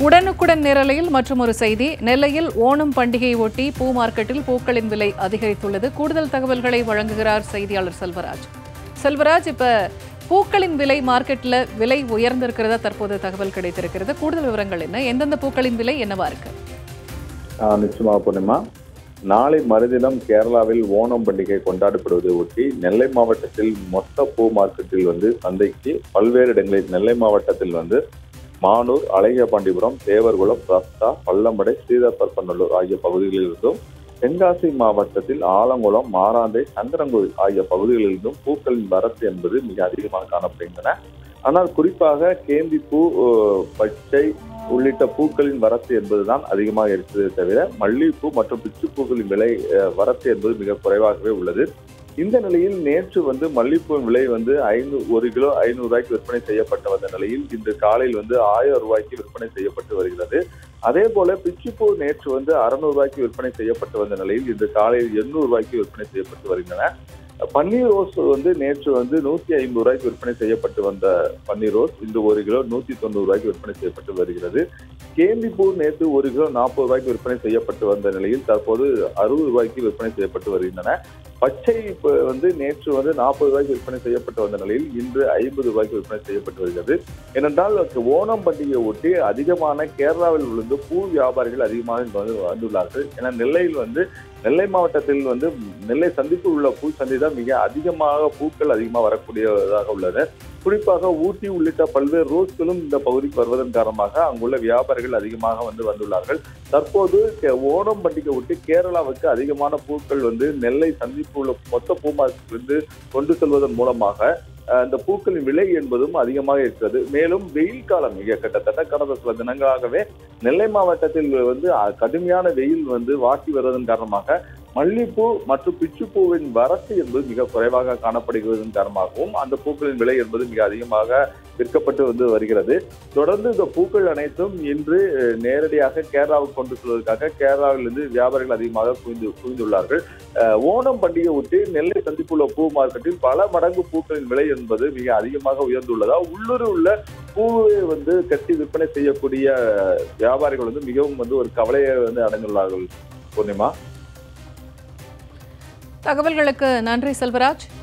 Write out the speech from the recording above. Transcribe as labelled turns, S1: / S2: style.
S1: உடனுக்குடன் நிரலையில் மற்றும் ஒரு செய்தி நெல்லையில் ஓணம் பண்டிகையை ஒட்டி பூ மார்க்கெட்டில் பூக்களின் விலை அதிகரித்துள்ளது கூடுதல் தகவல்களை வழங்குகிறார் செய்தியாளர் செல்வராஜ் செல்வராஜ் இப்ப பூக்களின் விலை மார்க்கெட்ல விலை உயர்ந்திருக்கிறதா தற்போது தகவல் கிடைத்திருக்கிறது கூடுதல் விவரங்கள் என்ன எந்தெந்த பூக்களின் விலை என்னவா இருக்கு
S2: ஆஹ் நிச்சயமா பூர்ணிமா நாளை மறுதினம் கேரளாவில் ஓணம் பண்டிகை கொண்டாடப்படுவதை ஒட்டி நெல்லை மாவட்டத்தில் மொத்த பூ மார்க்கெட்டில் வந்து சந்தைக்கு பல்வேறு இடங்களில் நெல்லை மாவட்டத்தில் வந்து மானூர் அழகியபாண்டிபுரம் தேவர்குளம் ரஸ்தா பள்ளம்படை ஸ்ரீதப்பரப்பநல்லூர் ஆகிய பகுதிகளில் இருந்தும் தென்காசி மாவட்டத்தில் ஆலங்குளம் மாராந்தை சங்கரங்கோவில் ஆகிய பகுதிகளிலிருந்தும் பூக்களின் வரத்து என்பது மிக அதிகமாக காணப்படுகின்றன ஆனால் குறிப்பாக கேந்தி பூ அஹ், பச்சை உள்ளிட்ட பூக்களின் வரத்து என்பதுதான் அதிகமாக இருக்கிறதே தவிர மல்லிகைப்பூ மற்றும் பிச்சுப்பூக்களின் விலை அஹ், வரத்து என்பது மிக குறைவாகவே உள்ளது இந்த நிலையில் நேற்று வந்து மல்லிகைப்பூவின் விலை வந்து ஐநூறு ஒரு கிலோ ஐநூறு ரூபாய்க்கு விற்பனை செய்யப்பட்ட வந்த நிலையில் இன்று காலையில் வந்து ஆயிரம் ரூபாய்க்கு விற்பனை செய்யப்பட்டு வருகிறது அதே போல பிச்சுப்பூ நேற்று வந்து அறுநூறு ரூபாய்க்கு விற்பனை செய்யப்பட்டு வந்த நிலையில் இன்று காலையில் எண்ணூறு ரூபாய்க்கு விற்பனை செய்யப்பட்டு வருகின்றன பன்னீர் ரோஸ் வந்து நேற்று வந்து நூத்தி ஐம்பது ரூபாய்க்கு விற்பனை செய்யப்பட்டு வந்த பன்னீர் ரோஸ் இன்று ஒரு கிலோ நூத்தி தொண்ணூறு ரூபாய்க்கு விற்பனை செய்யப்பட்டு வருகிறது கேந்திப்பூ நேற்று ஒரு கிலோ நாற்பது ரூபாய்க்கு விற்பனை செய்யப்பட்டு வந்த நிலையில் தற்போது அறுபது ரூபாய்க்கு விற்பனை செய்யப்பட்டு வருகின்றன பச்சை இப்ப வந்து நேற்று வந்து நாற்பது ரூபாய்க்கு விற்பனை செய்யப்பட்டு வந்த நிலையில் இன்று ஐம்பது ரூபாய்க்கு விற்பனை செய்யப்பட்டு வருகிறது ஏனென்றால் ஓணம் பண்டிகையை ஒட்டி அதிகமான கேரளாவில் இருந்து பூ வியாபாரிகள் அதிகமாக இங்கு வந்து வந்துள்ளார்கள் ஏன்னா நெல்லையில் வந்து நெல்லை மாவட்டத்தில் வந்து நெல்லை சந்திப்பு உள்ள பூ சந்தை தான் மிக அதிகமாக பூக்கள் அதிகமாக வரக்கூடியதாக உள்ளது குறிப்பாக ஊட்டி உள்ளிட்ட பல்வேறு ரோஸ்களும் இந்த பகுதிக்கு வருவதன் காரணமாக அங்குள்ள வியாபாரிகள் அதிகமாக வந்து வந்துள்ளார்கள் தற்போது கே- ஓணம் பண்டிகை ஒட்டி கேரளாவுக்கு அதிகமான பூக்கள் வந்து நெல்லை சந்திப்பு உள்ள மொத்த பூ மார்க்கெட்டிலிருந்து கொண்டு செல்வதன் மூலமாக அஹ், இந்த பூக்களின் விலை என்பதும் அதிகமாக இருக்கிறது மேலும் வெயில் காலம் மிக கிட்டத்தட்ட கடந்த சில தினங்களாகவே நெல்லை மாவட்டத்தில் வந்து அஹ், கடுமையான வெயில் வந்து வாட்டி வருவதன் காரணமாக மல்லிப்பூ மற்றும் பிச்சுப்பூவின் வரத்து என்பது மிக குறைவாக காணப்படுகிறதன் காரணமாகவும் அந்த பூக்களின் விலை என்பது மிக அதிகமாக விற்கப்பட்டு வந்து வருகிறது தொடர்ந்து இந்த பூக்கள் அனைத்தும் இன்று அஹ், நேரடியாக கேரளாவுக்கு கொண்டு செல்வதற்காக கேரளாவிலிருந்து வியாபாரிகள் அதிகமாக குவிந்து குவிந்துள்ளார்கள் அஹ், ஓணம் பண்டிகை ஒட்டி நெல்லை சந்திப்புள்ள பூ மார்க்கெட்டில் பல மடங்கு பூக்களின் விலை என்பது மிக அதிகமாக உயர்ந்துள்ளதா உள்ளூரில் உள்ள பூவை வந்து கட்டி விற்பனை செய்யக்கூடிய வியாபாரிகள் வந்து மிகவும் வந்து ஒரு கவலையை வந்து அடைந்துள்ளார்கள் பூர்ணிமா
S1: தகவல்களுக்கு நன்றி செல்வராஜ்